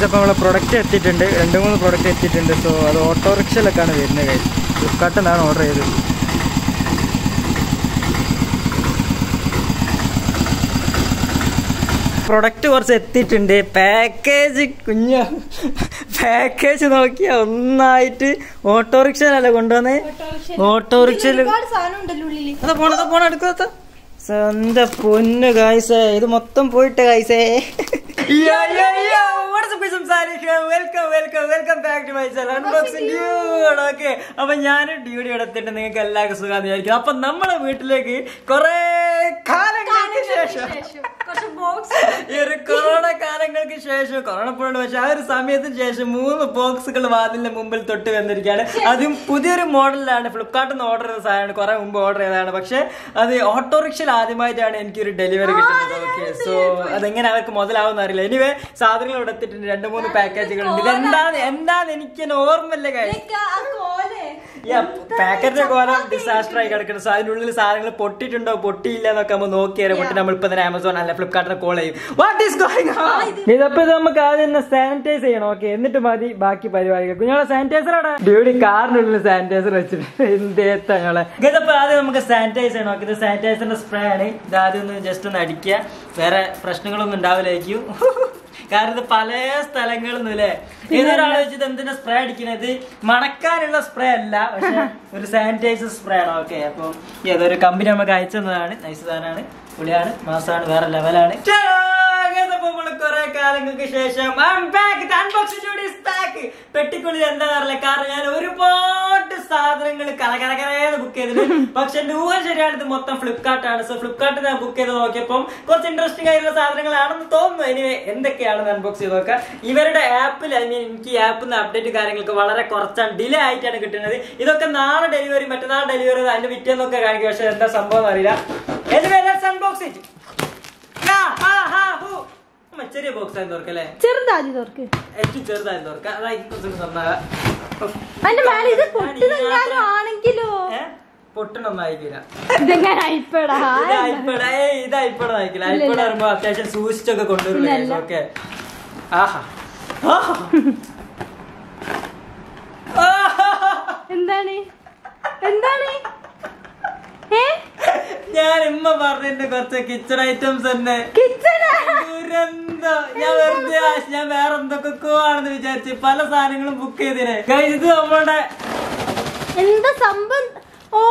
Guys അപ്പോൾ നമ്മളെ product എത്തിയിട്ടുണ്ട് രണ്ട് മൂന്ന് പ്രൊഡക്റ്റ് എത്തിയിട്ടുണ്ട് സോ അത് ഓട്ടോറിക്ഷയിലൊക്കെയാണ് വരുന്നത് ഗൈസ് ഫ്ലിപ്കാർട്ടിൽ നിന്നാണ് ഓർഡർ ചെയ്തത് പ്രൊഡക്റ്റ് കുറച്ച് എത്തിയിട്ടുണ്ട് പാക്കേജ് കുഞ്ഞ പാക്കേജ് നോക്കിയാ ഒന്നായിട്ട് ഓട്ടോറിക്ഷയിലല്ലേ കൊണ്ടുവന്നേ ഓട്ടോറിക്ഷയിൽ ഒരുപാട് സാധനം ഉണ്ടല്ലോ ഉള്ളില് അതാ പോണതാ പോണ എടുക്കാത്ത എന്റെ പൊന്ന് കായ്സേ ഇത് മൊത്തം പോയിട്ട് guys welcome welcome welcome back to my channel unboxing dude okay അപ്പൊ ഞാൻ ഡ്യൂടി എടുത്തിട്ട് നിങ്ങൾക്ക് എല്ലാവർക്കും സുഖം വിചാരിക്കും അപ്പൊ നമ്മളെ വീട്ടിലേക്ക് കൊറേ കാലങ്ങൾക്ക് ശേഷം കുറച്ച് ബോക്സ് ഈ ഒരു കൊറോണ കാലങ്ങൾക്ക് ശേഷം കൊറോണ പോയിട്ട് പക്ഷെ ആ ഒരു സമയത്തിന് ശേഷം മൂന്ന് ബോക്സുകൾ വാതിലിന്റെ മുമ്പിൽ തൊട്ട് വന്നിരിക്കുകയാണ് അതും പുതിയൊരു മോഡലിലാണ് ഫ്ലിപ്കാർട്ടിൽ നിന്ന് ഓർഡർ ചെയ്ത സാധനമാണ് കുറെ മുമ്പ് ഓർഡർ ചെയ്തതാണ് പക്ഷെ അത് ഓട്ടോറിക്ഷയിൽ ആദ്യമായിട്ടാണ് എനിക്ക് ഒരു ഡെലിവറി കിട്ടുന്നത് ഓക്കെ സോ അതെങ്ങനെ അവർക്ക് മുതലാവുന്ന അറിയില്ല എനിവേ സാധനങ്ങൾ ഇവിടെ എത്തിയിട്ടുണ്ട് രണ്ട് മൂന്ന് പാക്കേജുകൾ ഉണ്ട് ഇതെന്താന്ന് എന്താന്ന് എനിക്ക് തന്നെ ഓർമ്മയില്ല കാര്യം ആ കോലെ പാക്കറ്റിന്റെ കോലം ഡിസാസ്റ്റർ ആയി കിടക്കുന്നത് സോ അതിനുള്ളിൽ സാധനങ്ങൾ പൊട്ടിയിട്ടുണ്ടോ പൊട്ടിയില്ല എന്നൊക്കെ നമ്മൾ നോക്കിയാൽ പൊട്ടി നമ്മൾ ഇപ്പൊ തന്നെ ആമസോൺ അല്ല ഫ്ലിപ്കാർട്ടിനെ കോൾ ചെയ്യും വാട്ട് ഈസ് ഗോയിങ് ഇതപ്പോ ഇത് നമുക്ക് ആദ്യം തന്നെ സാനിറ്റൈസ് ചെയ്യണം ഓക്കെ എന്നിട്ട് മതി ബാക്കി പരിപാടികൾ കുഞ്ഞോളെ സാനിറ്റൈസർ ആണ് ഡ്യൂടി കാറിനുള്ളിൽ സാനിറ്റൈസർ വെച്ചിട്ട് എന്തേത്താ ഞങ്ങളെ ഇതപ്പോ ആദ്യം നമുക്ക് സാനിറ്റൈസ് ചെയ്യണം ഓക്കെ ഇത് സാനിറ്റൈസറിന്റെ സ്പ്രേ ആണ് ഇത് ആദ്യം ഒന്ന് ജസ്റ്റ് ഒന്ന് അടിക്കുക വേറെ പ്രശ്നങ്ങളൊന്നും ഉണ്ടാവില്ലായിരിക്കും കാരണം ഇത് പല സ്ഥലങ്ങളിൽ നിന്നും അല്ലേ ഏതൊരാൾ വെച്ചിട്ട് എന്തിനാ സ്പ്രേ അടിക്കണത് മണക്കാനുള്ള സ്പ്രേ അല്ല പക്ഷെ ഒരു സാനിറ്റൈസർ സ്പ്രേ ആണ് ഓക്കെ അപ്പൊ ഏതൊരു കമ്പനി നമുക്ക് അയച്ചു തന്നതാണ് നൈസ് സാധനമാണ് പുളിയാണ് മാസമാണ് വേറെ ലെവലാണ് കുറെ കാലങ്ങൾക്ക് ശേഷം I'm back. The unboxing video is back. പെട്ടിക്കുള്ളിൽ എന്താ അറിയില്ല കാരണം ഞാൻ ഒരുപാട് സാധനങ്ങൾ കലകലകലേന്ന് ബുക്ക് ചെയ്തിട്ട് പക്ഷെ എന്റെ ഊഹം ശരിയാണ് ഇത് മൊത്തം ഫ്ലിപ്കാർട്ടാണ് സോ ഫ്ലിപ്കാർട്ടിൽ ഞാൻ ബുക്ക് ചെയ്ത് നോക്കിയപ്പം കുറച്ച് ഇൻട്രസ്റ്റിംഗ് ആയിട്ടുള്ള സാധനങ്ങളാണെന്ന് തോന്നുന്നു ഇനി എന്തൊക്കെയാണെന്ന് അൺബോക്സ് ചെയ്ത് നോക്കാം ഇവരുടെ ആപ്പിൽ ഐ മീൻ എനിക്ക് ആപ്പിൽ നിന്ന് അപ്ഡേറ്റ് കാര്യങ്ങൾക്ക് വളരെ കുറച്ചാണ് ഡിലേ ആയിട്ടാണ് കിട്ടുന്നത് ഇതൊക്കെ നാളെ ഡെലിവറി മറ്റന്നാൾ ഡെലിവറി അതിന്റെ പിറ്റേന്നൊക്കെ കാണിക്കും പക്ഷെ എന്താ സംഭവം അറിയില്ല അൺബോക്സ് ചെയ്തു ചെറിയ ബോക്സ് ആയിരുന്നു ഓർക്കല്ലേ ചെറുതാതി തോർക്ക് ഏറ്റവും ചെറുതായിരുന്നു ഓർക്ക അതായിരിക്കും നന്നാകാം അതിന്റെ മേലെ ഇത് പൊട്ടുന്നെങ്ങാനും ആണെങ്കിലോ പൊട്ടണൊന്നും ആയിരിക്കില്ല ഇതെങ്ങനെ അയപ്പടാ ഇത് ഐപാഡ് ഏയ് ഇത് ഐപാഡ് ആയിരിക്കില്ല ഐപാഡ് വരുമ്പോ അത്യാവശ്യം സൂക്ഷിച്ചൊക്കെ കൊണ്ടുവരില്ല ഓക്കെ ആഹാ ആഹാ. ആഹാ. എന്താണ് എന്താണ് ഏ ഞാൻ ഇമ്മ പറഞ്ഞിട്ട് കുറച്ച് കിച്ചൺ ഐറ്റംസ് തന്നെ കിച്ചണ ദുരന്തം ഞാൻ വെറുതെ ആശ- ഞാൻ വേറെ എന്തൊക്കെയോ ആണെന്ന് വിചാരിച്ച് പല സാധനങ്ങളും ബുക്ക് ചെയ്തിനെ Guys, ഇത് നമ്മളുടെ എന്താ സംഭവം ഓ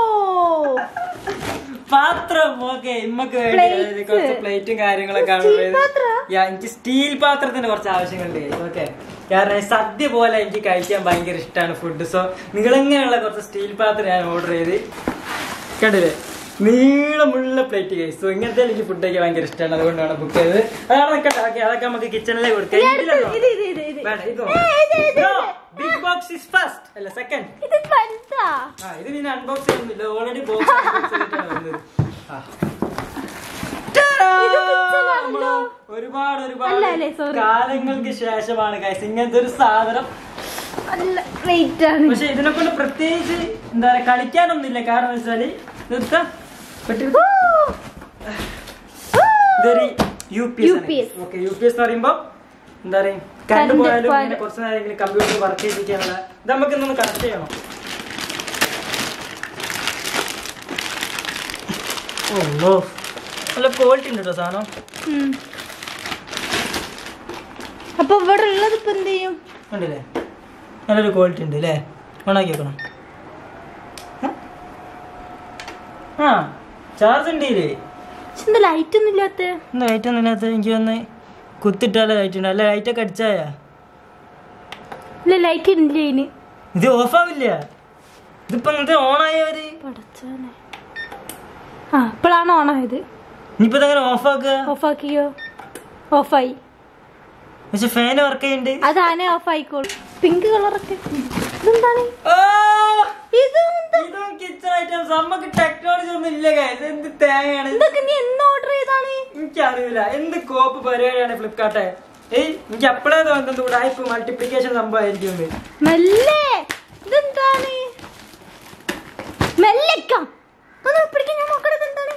പാത്രം ഓക്കെ ഇമ്മക്ക് വേണ്ടി Plates. അതായത് കുറച്ച് പ്ലേറ്റും കാര്യങ്ങളൊക്കെ ആണ് Steel ഉള്ളത്. പാത്രാ? Yeah, എനിക്ക് സ്റ്റീൽ പാത്രത്തിന് കുറച്ച് ആവശ്യങ്ങളുണ്ട് ഓക്കെ കാരണം ഈ സദ്യ പോലെ എനിക്ക് കഴിക്കാൻ ഭയങ്കര ഇഷ്ടമാണ് ഫുഡ് സോ നിങ്ങളിങ്ങനെയുള്ള കുറച്ച് സ്റ്റീൽ പാത്രം ഞാൻ ഓർഡർ ചെയ്ത് കണ്ടില്ലേ നീളമുള്ള പ്ലേറ്റ് കഴിച്ചു സോ ഇങ്ങനത്തെ എനിക്ക് ഫുഡ് കഴിക്കാൻ ഭയങ്കര ഇഷ്ടമാണ് അതുകൊണ്ടാണ് ബുക്ക് ചെയ്തത് അതാണ് നിൽക്കട്ടെ ഓക്കെ അതൊക്കെ നമുക്ക് കിച്ചണിലേക്ക് കൊടുക്കാം ഞാൻ എടുത്തു. ഇതിലല്ലോ? ഇത് ഇത് ഇത് ഇത് വേണ്ട, ഇത് ഏ, ഇത് ഇത് ഇത്. ബിഗ് ബോക്സ് ഇസ് ഫസ്റ്റ് അല്ല സെക്കൻഡ് ഇത് വലുതാ ആ ഇത് പിന്നെ അൺബോക്സ് ചെയ്യുന്നില്ല ഓൾറെഡി ബോക്സ് ചെയ്തിട്ടാണ് വന്നത് ആ. ഇത് കിച്ചണാണല്ലോ. ഒരുപാട് ഒരുപാട് അല്ല, അല്ലേ, sorry. കാലങ്ങൾക്ക് ശേഷമാണ് കൈസ് ഇങ്ങനത്തെ ഒരു സാധനം നല്ല റേറ്റ് ആണ് പക്ഷെ ഇതിനെ കൊണ്ട് പ്രത്യേകിച്ച് എന്താ പറയാ കളിക്കാനൊന്നുമില്ല കാരണം എന്ന് വെച്ചാല് നിർത്താം പെട്ടെന്ന് ഇതൊരു U P UPS. S okay U P S എന്ന് പറയുമ്പോ എന്താ പറയാ കറണ്ട് കറണ്ട് പോയാലും പോയാലും. ഇങ്ങനെ കുറച്ച് നേരം കമ്പ്യൂട്ടർ വർക്ക് ചെയ്യിപ്പിക്കാനുള്ള ഇത് നമുക്ക് ഇന്നൊന്ന് കണക്ട് ചെയ്യണം ഓ നോ നല്ല ക്വാളിറ്റി ഉണ്ട് കേട്ടോ സാധനം ഉം. അപ്പൊ ഇവിടെ ഉള്ളത് ഇപ്പൊ എന്ത് ചെയ്യും കണ്ടില്ലേ നല്ലൊരു ക്വാളിറ്റി ഉണ്ട് അല്ലേ ഓണാക്കി വെക്കണം ഏ? ആ ചാർജ് ഉണ്ട് ഇതില് പക്ഷെ എന്താ ലൈറ്റ് ഒന്നും ഇല്ലാത്ത എന്താ ലൈറ്റ് ഒന്നും ഇല്ലാത്ത എനിക്ക് വന്ന് കുത്തിട്ടാലേ ലൈറ്റ് ഉണ്ട് അല്ല ലൈറ്റൊക്കെ അടിച്ചായ ഇല്ല ലൈറ്റ് ഇല്ല ഇതിന് ഇത് ഓഫ് ആവില്ല ഇതിപ്പോ ഇങ്ങനത്തെ ഓണായവര് പടച്ചോനെ ആ ഇപ്പോഴാണ് ഓണായത് ഇനിയിപ്പോ ഇതങ്ങനെ ഓഫ് ആക്കുക ഓഫാക്കിയോ ഓഫായി പക്ഷെ ഫാൻ വർക്ക് ചെയ്യുന്നുണ്ട് അത് ആനെ ഓഫ് ആയിക്കോളും പിങ്ക് കളറൊക്കെ ഇതെന്താണ് ഇതെന്താ ഇതും കിച്ചൺ ഐറ്റംസ് നമുക്ക് ടെക്നോളജി ഒന്നും ഇല്ല guys. എന്ത് തേങ്ങയാണ് ഇതൊക്കെ നീ എന്ന് ഓർഡർ ചെയ്താണ് എനിക്കറിയില്ല എന്ത് കോപ്പ് പരിപാടിയാണ് ഫ്ലിപ്കാർട്ട് ഏയ് എനിക്ക് അപ്പളേ തോന്നുന്നത് ഉടായ്പ മൾട്ടിപ്ലിക്കേഷൻ സംഭവമായിരിക്കും എന്ന്. മെല്ലെ ഇതെന്താണ് മെല്ലക്കം ഒന്ന് പിടിക്കാൻ ഞാൻ നോക്കണത് എന്താണ്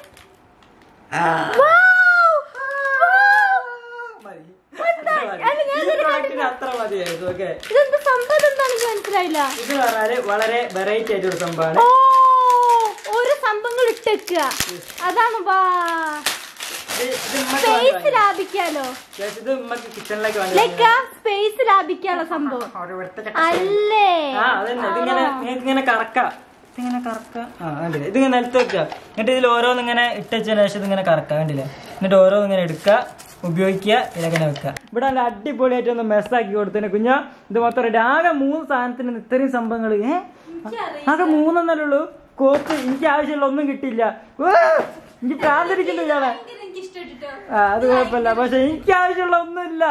Wow! Wow! മതി. എന്താ? അല്ല, ഞാൻ ഈ ഇതുവരെ product മാത്രം മതി ഓക്കെ ഇതെന്ത് സംഭവം എന്താണെന്ന് എനിക്ക് മനസ്സിലായില്ല ഇത് പറഞ്ഞാല് വളരെ വെറൈറ്റി ആയിട്ടൊരു സംഭവമാണ് ഓ ഓരോ സംഭവങ്ങൾ ഇട്ടേക്കുക അതാണ് വാ ഇത് ഇത് ഉമ്മക്ക് സ്പേസ് വാങ്ങി ലാഭിക്കാലോ Guys, ഇത് ഉമ്മക്ക് കിച്ചണിലേക്ക് വാങ്ങി ലൈക്ക് സ്പേസ് ലാഭിക്കാനുള്ള സംഭവം ഒരു വൃത്തികെട്ട അല്ലേ ആ അതന്നെ ഇതിങ്ങനെ ഇതിങ്ങനെ കറക്കാം ഇതിങ്ങനെ കറക്കാം ആ കണ്ടില്ലേ ഇതിങ്ങനെ നിലത്ത് വെക്കുക എന്നിട്ട് ഇതിൽ ഓരോന്ന് ഇങ്ങനെ ഇട്ടതിന് ശേഷം ഇതിങ്ങനെ കറക്കാം കണ്ടില്ലേ എന്നിട്ട് ഓരോന്ന് ഇങ്ങനെ എടുക്കുക ഉപയോഗിക്കുക ഇതിലങ്ങനെ വെക്കുക ഇവിടെ നല്ല അടിപൊളിയായിട്ട് ഒന്ന് മെസ്സാക്കി കൊടുത്തതിന് കുഞ്ഞ ഇത് മൊത്തം റെഡി ആകെ മൂന്ന് സാധനത്തിന് ഇത്രയും സംഭവങ്ങൾ ഏ ആകെ മൂന്നെന്നല്ലേ ഉള്ളൂ കോപ്പ് എനിക്ക് ആവശ്യമുള്ള ഒന്നും കിട്ടിയില്ല ഉവ്വ്! എനിക്ക് പ്രാന്തിരിക്കുന്നു ഇയാളെ ആ അത് കുഴപ്പമില്ല പക്ഷെ എനിക്ക് ആവശ്യമുള്ള ഒന്നുമില്ല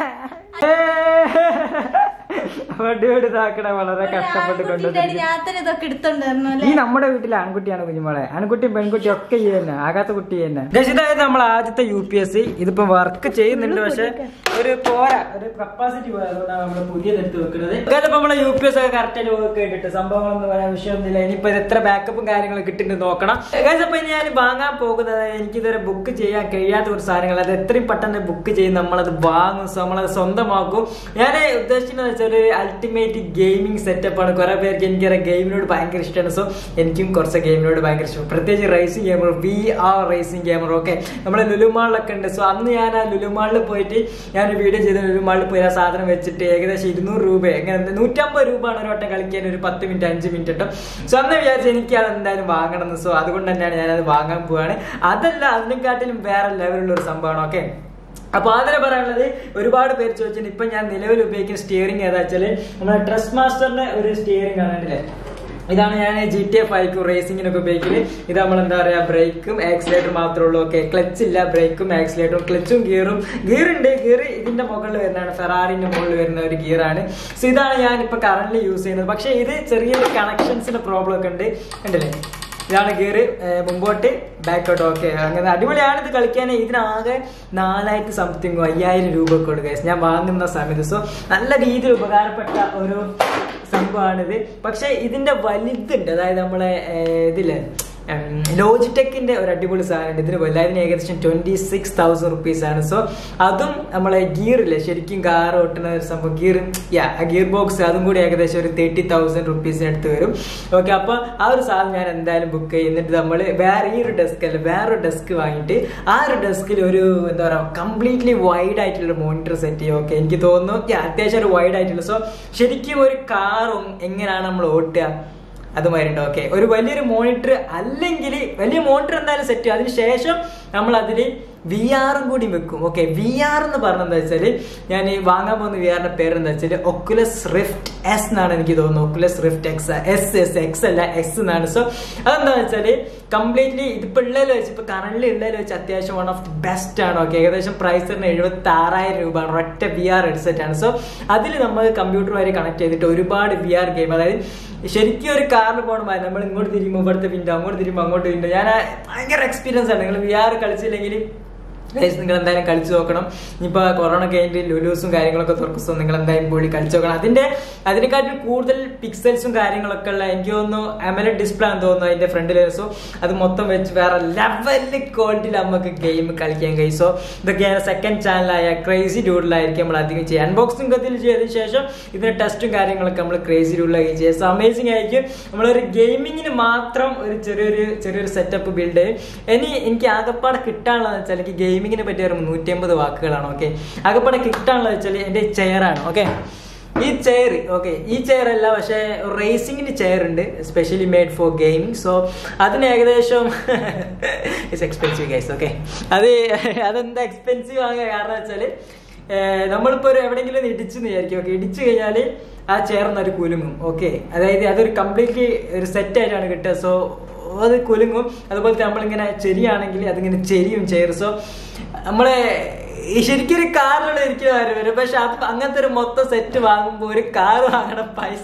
അടിപൊളി ഇതാക്കണേ വളരെ കഷ്ടപ്പെട്ട് കൊണ്ടുവന്നിരിക്കുന്നു ഞാൻ തന്നെ ഇതൊക്കെ എടുത്തോണ്ട് വരണം ഈ നമ്മുടെ വീട്ടിലെ ആൺകുട്ടിയാണ് കുഞ്ഞുമോളെ ആൺകുട്ടിയും പെൺകുട്ടിയും ഒക്കെ ഈ തന്നെ ആകാത്ത കുട്ടി തന്നെ ഗൈസ്, ഇതായത് നമ്മൾ ആദ്യത്തെ യു പി എസ് സി ഇതിപ്പോ വർക്ക് ചെയ്യുന്നുണ്ട് പക്ഷെ ഒരു പോരാ ഒരു കപ്പാസിറ്റി പോരാ അതുകൊണ്ടാണ് നമ്മൾ പുതിയത് എടുത്ത് വെക്കുന്നത് ഇപ്പൊ നമ്മളെ യു പി എസ് ഒക്കെ കറക്റ്റ് ആയിട്ട് വർക്ക് ചെയ്തിട്ട് സംഭവങ്ങളൊന്നും പറയാൻ വിഷയമൊന്നുമില്ല ഇനിയിപ്പോ ഇത് എത്ര ബാക്കപ്പും കാര്യങ്ങളും കിട്ടുന്നുണ്ട് നോക്കണം ഗൈസ്, അപ്പൊ ഇനി ഞാൻ വാങ്ങാൻ പോകുന്നത് എനിക്കിതുവരെ ബുക്ക് ചെയ്യാൻ കഴിയാത്ത ഒരു സാധനങ്ങൾ അത് എത്രയും പെട്ടെന്ന് ബുക്ക് ചെയ്ത് നമ്മളത് വാങ്ങും സോ നമ്മളത് സ്വന്തമാക്കും ഞാൻ ഉദ്ദേശിക്കുന്നത് വെച്ചാൽ ഒരു അൾട്ടിമേറ്റ് ഗെയിമിംഗ് സെറ്റപ്പ് ആണ് കുറെ പേർക്ക് എനിക്കറിയാം ഗെയിമിനോട് ഭയങ്കര ഇഷ്ടമാണ് സോ എനിക്കും കുറച്ച് ഗെയിമിനോട് ഭയങ്കര ഇഷ്ടം പ്രത്യേകിച്ച് racing gamer V R racing gamer okay നമ്മളെ ലുലുമാളിലൊക്കെ ഉണ്ട് സോ അന്ന് ഞാൻ ആ ലുലുമാളിൽ പോയിട്ട് ഞാൻ ഒരു വീഡിയോ ചെയ്ത ലുലുമാളിൽ പോയി ആ സാധനം വെച്ചിട്ട് ഏകദേശം ഇരുന്നൂറ് രൂപ എങ്ങനെ നൂറ്റമ്പത് രൂപയാണ് ഒരു വട്ടം കളിക്കാൻ ഒരു പത്ത് മിനിറ്റ് അഞ്ച് മിനിറ്റ് കേട്ടോ സോ അന്ന് വിചാരിച്ചു എനിക്ക് അത് എന്തായാലും വാങ്ങണം എന്ന് സോ അതുകൊണ്ട് തന്നെയാണ് ഞാനത് വാങ്ങാൻ പോവാണ് അതല്ല അതിനെക്കാട്ടിലും വേറെ ലെവലുള്ള ഒരു സംഭവമാണ് ഓക്കെ അപ്പൊ അതിനെ പറയാനുള്ളത് ഒരുപാട് പേര് ചോദിച്ചിട്ടുണ്ട് ഇപ്പൊ ഞാൻ നിലവിൽ ഉപയോഗിക്കുന്ന സ്റ്റിയറിംഗ് ഏതാ വെച്ചാല് നമ്മുടെ ട്രസ്റ്റ് മാസ്റ്ററിന്റെ ഒരു സ്റ്റിയറിംഗ് ആണ് കണ്ടില്ലേ ഇതാണ് ഞാൻ ജി ടി എഫ് ഐക്കും റേസിംഗിനൊക്കെ ഉപയോഗിക്കല് ഇത് നമ്മൾ എന്താ പറയാ ബ്രേക്കും ആക്സിലേറ്റർ മാത്രമേ ഉള്ളൂ ഓക്കെ ക്ലച്ച് ഇല്ല ബ്രേക്കും ആക്സിലേറ്ററും ക്ലച്ചും ഗിയറും ഗിയർ ഉണ്ട് ഗിയർ ഇതിന്റെ മുകളിൽ വരുന്നതാണ് ഫെറാറിന്റെ മുകളിൽ വരുന്ന ഒരു ഗിയറാണ് സോ ഇതാണ് ഞാൻ ഇപ്പൊ കറന്റ് യൂസ് ചെയ്യുന്നത് പക്ഷെ ഇത് ചെറിയൊരു കണക്ഷൻസിന്റെ പ്രോബ്ലം ഒക്കെ ഉണ്ട് കണ്ടില്ലേ ഇതാണ് ഗിയർ മുമ്പോട്ട് ബാക്കോട്ട് ഓക്കെ അങ്ങനെ അടിപൊളിയാണ് ഇത് കളിക്കാൻ ഇതിനാകെ നാലായിരത്തി സംതിങ്ങോ അയ്യായിരം രൂപ ഒക്കെ ഉള്ളു guys. ഞാൻ വാങ്ങുന്ന സമയത്ത് സോ നല്ല രീതിയിൽ ഉപകാരപ്പെട്ട ഒരു സംഭവമാണിത് പക്ഷെ ഇതിന്റെ വലുതുണ്ട് അതായത് നമ്മളെ ഏർ, ഇതില് ലോജിടെക്കിന്റെ ഒരു അടിപൊളി സാധനമുണ്ട് ഇതിന് വില ഇതിന് ഏകദേശം ട്വന്റി സിക്സ് തൗസൻഡ് റുപ്പീസ് ആണ് സോ അതും നമ്മളെ ഗിയർ ഇല്ലേ ശരിക്കും കാർ ഓട്ടുന്ന ഒരു സംഭവം ഗിയർ യാ ആ ഗിയർ ബോക്സ് അതും കൂടി ഏകദേശം ഒരു തേർട്ടി തൗസൻഡ് റുപ്പീസിന് അടുത്ത് വരും ഓക്കെ അപ്പൊ ആ ഒരു സാധനം ഞാൻ എന്തായാലും ബുക്ക് ചെയ്യുന്നിട്ട് നമ്മൾ വേറെ ഈ ഒരു ഡെസ്ക് അല്ല വേറൊരു ഡെസ്ക് വാങ്ങിയിട്ട് ആ ഒരു ഡെസ്കിൽ ഒരു എന്താ പറയുക കംപ്ലീറ്റ്ലി വൈഡ് ആയിട്ടുള്ള മോണിറ്റർ സെറ്റ് ചെയ്യും ഓക്കെ എനിക്ക് തോന്നുന്നു yeah, അത്യാവശ്യം ഒരു വൈഡ് ആയിട്ടുള്ള സോ ശരിക്കും ഒരു കാറും എങ്ങനെയാണ് നമ്മൾ ഓട്ടുക അതുമാതിരി ഉണ്ട് ഓക്കെ ഒരു വലിയൊരു മോണിറ്റർ അല്ലെങ്കിൽ വലിയ മോണിറ്റർ എന്തായാലും സെറ്റ് ചെയ്യും അതിന് ശേഷം നമ്മൾ അതിൽ വി ആറും കൂടി വെക്കും ഓക്കെ വി ആർ എന്ന് പറഞ്ഞെന്താ വെച്ചാല് ഞാൻ ഈ വാങ്ങാൻ പോകുന്ന വി ആറിന്റെ പേര് എന്താ വെച്ചാല് ഒക്കുലസ് റിഫ്റ്റ് എസ് എന്നാണ് എനിക്ക് തോന്നുന്നത് Oculus Rift X S S X അല്ല എക്സ് എന്നാണ് സോ അതെന്താ വെച്ചാല് കംപ്ലീറ്റ്ലി ഇതിപ്പോ ഉള്ളതിൽ വെച്ച് ഇപ്പൊ കറന്റ് ഉള്ളതിൽ വെച്ച് അത്യാവശ്യം വൺ ഓഫ് ദി ബെസ്റ്റ് ആണ് ഓക്കെ ഏകദേശം പ്രൈസ് വരുന്ന എഴുപത്തി ആറായിരം രൂപ ഒറ്റ വി ആർ ഹെഡ്സെറ്റ് ആണ് സോ അതിൽ നമ്മൾ കമ്പ്യൂട്ടറുമായി കണക്ട് ചെയ്തിട്ട് ഒരുപാട് വി ആർ ഗെയിം അതായത് ശരിക്കും ഒരു കാറിൽ പോകണമായി നമ്മൾ ഇങ്ങോട്ട് തിരിയുമ്പോൾ ഇവിടുത്തെ വിൻഡോ അങ്ങോട്ട് തിരിയുമ്പോൾ അങ്ങോട്ട് വിൻഡോ ഞാൻ ആ ഭയങ്കര എക്സ്പീരിയൻസ് ആണ് നിങ്ങൾ വി ആർ കളിച്ചില്ലെങ്കിൽ Guys, നിങ്ങൾ എന്തായാലും കളിച്ചു നോക്കണം ഇനിയിപ്പോ കൊറോണ കഴിഞ്ഞിട്ട് ലുലൂസും കാര്യങ്ങളൊക്കെ തുറക്കും നിങ്ങൾ എന്തായാലും പോയി കളിച്ചു നോക്കണം അതിന്റെ അതിനെക്കാട്ടിൽ കൂടുതൽ പിക്സൽസും കാര്യങ്ങളൊക്കെ ഉള്ള എനിക്ക് തോന്നുന്നു അമല ഡിസ്പ്ലേ ആണെന്ന് തോന്നുന്നു അതിന്റെ ഫ്രണ്ടിൽ സോ അത് മൊത്തം വെച്ച് വേറെ ലെവലിൽ ക്വാളിറ്റിയിൽ നമുക്ക് ഗെയിം കളിക്കാൻ കഴിയും സോ ഇതൊക്കെയാണ് സെക്കൻഡ് ചാനലായ ക്രേസി ഡൂഡിലായിരിക്കും നമ്മൾ അധികം ചെയ്യുക അൺബോക്സിംഗ് കത്തിൽ ചെയ്തതിനു ശേഷം ഇതിന്റെ ടെസ്റ്റും കാര്യങ്ങളൊക്കെ നമ്മൾ ക്രേസി ഡൂഡിലായിരിക്കും ചെയ്യുക സോ അമേസിംഗ് ആയിരിക്കും നമ്മളൊരു ഗെയിമിങ്ങിന് മാത്രം ഒരു ചെറിയൊരു ചെറിയൊരു സെറ്റപ്പ് ബിൽഡ് ചെയ്യും ഇനി എനിക്ക് ആകപ്പാടെ കിട്ടാനുള്ളതെന്ന് വെച്ചാൽ എനിക്ക് ഗെയിമിങ്ങിനെ പറ്റിയ ഒരു നൂറ്റി അമ്പത് വാക്കുകളാണ് ഓക്കെ ആകപ്പാടെ കിട്ടാനുള്ളത് വെച്ചാൽ എൻ്റെ ചെയറാണ് ഓക്കെ ഈ ചെയർ ഓക്കെ ഈ ചെയർ അല്ല പക്ഷേ റേസിംഗിന് ചെയർ ഉണ്ട് specially made for gaming so അതിന് ഏകദേശം ഇറ്റ്സ് എക്സ്പെൻസീവ് ഗൈസ് ഓക്കെ അത് അതെന്താ എക്സ്പെൻസീവ് ആകാൻ കാരണം വെച്ചാൽ നമ്മളിപ്പോ ഒരു എവിടെയെങ്കിലും ഒന്ന് ഇടിച്ചു വിചാരിക്കും ഓക്കെ ഇടിച്ചു കഴിഞ്ഞാൽ ആ ചെയർന്നൊരു കുലുങ്ങും ഓക്കെ അതായത് അതൊരു കംപ്ലീറ്റ്ലി ഒരു സെറ്റ് ആയിട്ടാണ് കിട്ടുക സോ അത് കുലുങ്ങും അതുപോലെ നമ്മളിങ്ങനെ ചെരിയാണെങ്കിൽ അതിങ്ങനെ ചെരിയും ചെയർ സോ നമ്മളെ ഈ ശരിക്കും ഒരു കാറിലുള്ള ഇരിക്കുന്ന കാര്യം വരും പക്ഷെ അത് അങ്ങനത്തെ ഒരു മൊത്തം സെറ്റ് വാങ്ങുമ്പോൾ ഒരു കാർ വാങ്ങണ പൈസ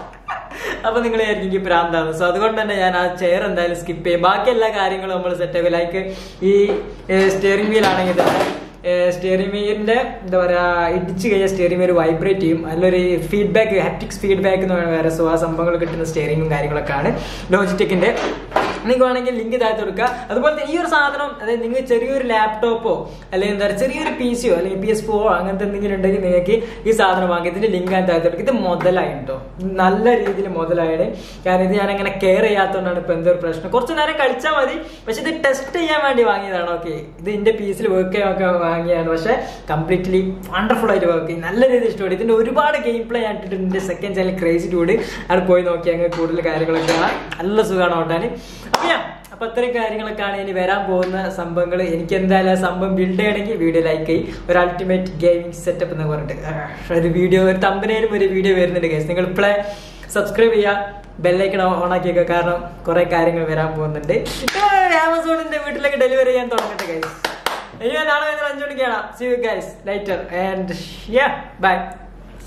അപ്പൊ നിങ്ങൾ എനിക്ക് ഭ്രാന്താണ് സോ അതുകൊണ്ട് തന്നെ ഞാൻ ആ ചെയർ എന്തായാലും സ്കിപ്പ് ചെയ്യും ബാക്കി എല്ലാ കാര്യങ്ങളും നമ്മൾ സെറ്റ് ആക്കും ലൈക്ക് ഈ സ്റ്റിയറിംഗ് വീൽ ആണെങ്കിൽ തന്നെ സ്റ്റിയറിംഗ് വീലിന്റെ എന്താ പറയാ ഇടിച്ചു കഴിഞ്ഞാൽ സ്റ്റിയറിംഗ് വീൽ വൈബ്രേറ്റ് ചെയ്യും അതിലൊരു ഫീഡ്ബാക്ക് ഹാപ്റ്റിക്സ് ഫീഡ്ബാക്ക് എന്ന് പറയുന്നത് വേറെ സോ ആ സംഭവങ്ങൾ കിട്ടുന്ന സ്റ്റിയറിംഗും കാര്യങ്ങളൊക്കെ ആണ് ലോജിറ്റെക്കിന്റെ നിങ്ങൾക്ക് വേണമെങ്കിൽ ലിങ്ക് താഴത്ത് കൊടുക്കുക അതുപോലെ തന്നെ ഈ ഒരു സാധനം അതായത് നിങ്ങൾ ചെറിയൊരു ലാപ്ടോപ്പോ അല്ലെങ്കിൽ എന്താ പറയുക ചെറിയൊരു പി സിയോ അല്ലെങ്കിൽ പി എസ് ഫോറോ അങ്ങനത്തെ എന്തെങ്കിലും ഉണ്ടെങ്കിൽ നിങ്ങൾക്ക് ഈ സാധനം വാങ്ങി ഇതിന്റെ ലിങ്ക് ഞാൻ താഴത്ത് കൊടുക്കുക ഇത് മുതലായി കേട്ടോ നല്ല രീതിയിൽ മുതലായത് കാരണം ഇത് ഞാൻ അങ്ങനെ കെയർ ചെയ്യാത്തതുകൊണ്ടാണ് ഇപ്പൊ എന്തോ ഒരു പ്രശ്നം കുറച്ച് നേരം കളിച്ചാൽ മതി പക്ഷെ ഇത് ടെസ്റ്റ് ചെയ്യാൻ വേണ്ടി വാങ്ങിയതാണ് ഓക്കെ ഇത് എന്റെ പീസിൽ വർക്ക് ചെയ്യാനൊക്കെ വാങ്ങിയാണ് പക്ഷെ കംപ്ലീറ്റ്ലി വണ്ടർഫുൾ ആയിട്ട് വർക്ക് ചെയ്യും നല്ല രീതിയിൽ ഇഷ്ടപ്പെട്ടു ഇതിന്റെ ഒരുപാട് ഗെയിം പ്ലേ ഞാൻ ഇട്ടിട്ടുണ്ട് സെക്കൻഡ് ചാനൽ ക്രേസി ടൂഡ് അവിടെ പോയി നോക്കി അങ്ങനെ കൂടുതൽ കാര്യങ്ങളൊക്കെ കാണാം നല്ല സുഖമാണ് ഓട്ടാൻ അപ്പൊ ഞാൻ അപ്പൊ അത്രയും കാര്യങ്ങളൊക്കെയാണ് ഇനി വരാൻ പോകുന്ന സംഭവങ്ങൾ എനിക്ക് എന്തായാലും ആ സംഭവം ബിൽഡ് ചെയ്യണമെങ്കിൽ വീഡിയോ ലൈക്ക് ചെയ്യും ഒരു അൾട്ടിമേറ്റ് ഗെയിമിംഗ് സെറ്റപ്പ് എന്ന് പറഞ്ഞിട്ട് ആ, ഒരു വീഡിയോ ഒരു തമ്പനയിലും ഒരു വീഡിയോ വരുന്നുണ്ട് ഗൈസ് നിങ്ങൾ ഇപ്പോഴേ സബ്സ്ക്രൈബ് ചെയ്യുക ബെല്ലൈക്കൺ ഓൺ ആക്കിയൊക്കെ കാരണം കുറെ കാര്യങ്ങൾ വരാൻ പോകുന്നുണ്ട് ആമസോണിന്റെ വീട്ടിലേക്ക് ഡെലിവറി ചെയ്യാൻ തുടങ്ങട്ടെ ഗൈസ് ഇനി നാളെ അഞ്ചു മണിക്കാണ് see you guys later and yeah by